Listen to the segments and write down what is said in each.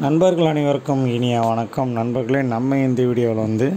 நண்பர்கள் அனைவருக்கும் இனிய வணக்கம் நண்பர்களே நம்ம இந்த வீடியோவில் வந்து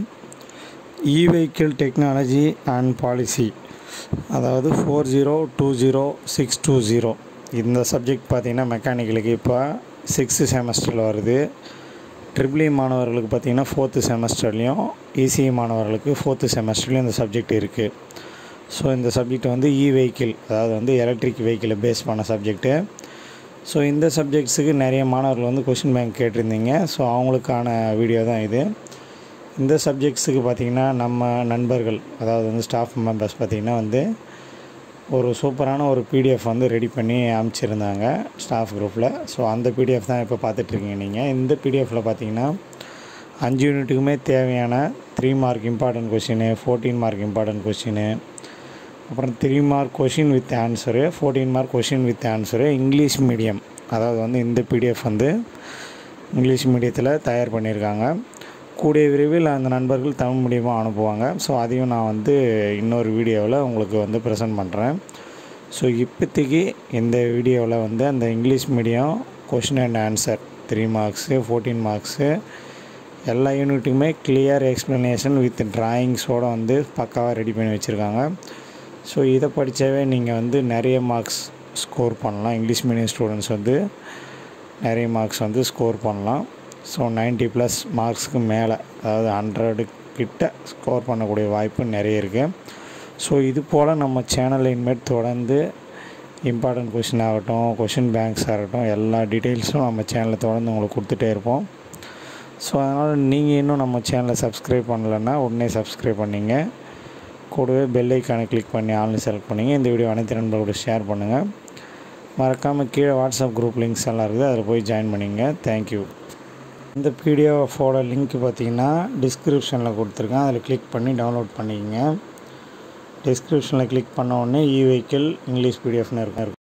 E vehicle technology and policy அதாவது four zero two zero six two zero இந்த சப்ஜெக்ட் பார்த்திங்கன்னா மெக்கானிக்கலுக்கு இப்போ சிக்ஸ்த்து செமஸ்டரில் வருது ட்ரிபிள் இ மாணவர்களுக்கு பார்த்திங்கன்னா ஃபோர்த்து செமஸ்டர்லேயும் இசிஇ மாணவர்களுக்கு ஃபோர்த்து செமஸ்டர்லேயும் இந்த சப்ஜெக்ட் இருக்குது ஸோ இந்த சப்ஜெக்ட் வந்து இ வெஹிக்கிள் அதாவது வந்து எலக்ட்ரிக் வெஹிக்கிளை பேஸ் பண்ண சப்ஜெக்ட்டு ஸோ இந்த சப்ஜெக்ட்ஸுக்கு நிறைய மாணவர்கள் வந்து கொஷின் பேங்க் கேட்டிருந்தீங்க ஸோ அவங்களுக்கான வீடியோ தான் இது இந்த சப்ஜெக்ட்ஸுக்கு பார்த்திங்கன்னா நம்ம நண்பர்கள் அதாவது வந்து ஸ்டாஃப் மெம்பர்ஸ் பார்த்திங்கன்னா வந்து ஒரு சூப்பரான ஒரு பிடிஎஃப் வந்து ரெடி பண்ணி அனுப்பிச்சிருந்தாங்க ஸ்டாஃப் குரூப்பில் ஸோ அந்த பிடிஎஃப் தான் இப்போ பார்த்துட்ருக்கீங்க நீங்கள் இந்த பிடிஎஃப்பில் பார்த்தீங்கன்னா அஞ்சு யூனிட்டுக்குமே தேவையான three mark important question fourteen mark important question அப்புறம் three mark question with answer fourteen mark question with answer English medium அதாவது வந்து இந்த பிடிஎஃப் வந்து இங்கிலீஷ் மீடியத்தில் தயார் பண்ணியிருக்காங்க கூடிய விரைவில் அந்த நண்பர்கள் தமிழ் மீடியமாக அனுப்புவாங்க ஸோ அதையும் நான் வந்து இன்னொரு வீடியோவில் உங்களுக்கு வந்து ப்ரெசென்ட் பண்ணுறேன் ஸோ இப்போதைக்கு இந்த வீடியோவில் வந்து அந்த English medium question and answer three marks fourteen marks எல்லா யூனிட்டுக்குமே கிளியர் எக்ஸ்ப்ளனேஷன் வித் ட்ராயிங்ஸோடு வந்து பக்காவாக ரெடி பண்ணி வச்சுருக்காங்க ஸோ இதை படித்தாவே நீங்கள் வந்து நிறைய மார்க்ஸ் ஸ்கோர் பண்ணலாம் இங்கிலீஷ் மீடியம் ஸ்டூடெண்ட்ஸ் வந்து நிறைய மார்க்ஸ் வந்து ஸ்கோர் பண்ணலாம் ஸோ நைன்ட்டி ப்ளஸ் மார்க்ஸ்க்கு மேலே அதாவது ஹண்ட்ரடு கிட்ட ஸ்கோர் பண்ணக்கூடிய வாய்ப்பு நிறைய இருக்குது ஸோ இது போல் நம்ம சேனலில் இனிமேல் தொடர்ந்து இம்பார்ட்டன்ட் கொஷின் ஆகட்டும் கொஷின் பேங்க்ஸ் ஆகட்டும் எல்லா டீட்டெயில்ஸும் நம்ம சேனலில் தொடர்ந்து உங்களுக்கு கொடுத்துட்டே இருப்போம் ஸோ அதனால் நீங்கள் இன்னும் நம்ம சேனலை சப்ஸ்கிரைப் பண்ணலைன்னா உடனே சப்ஸ்கிரைப் பண்ணிங்க கூடவே பெல் ஐக்கானை கிளிக் பண்ணி ஆன்லைன் செலக்ட் பண்ணிங்க இந்த வீடியோ அனைத்து நண்பர்களோட ஷேர் பண்ணுங்கள் மறக்காமல் கீழே வாட்ஸ்அப் குரூப் லிங்க்ஸ் எல்லாம் இருக்குது அதில் போய் ஜாயின் பண்ணிங்க தேங்க்யூ இந்த பிடிஎஃபோட லிங்க் பார்த்தீங்கன்னா டிஸ்கிரிப்ஷனில் கொடுத்துருக்கேன் அதில் கிளிக் பண்ணி டவுன்லோட் பண்ணிக்கங்க டிஸ்கிரிப்ஷனில் கிளிக் பண்ண உடனே இ வெஹிக்கிள் இங்கிலீஷ் பிடிஎஃப்னு இருக்கும்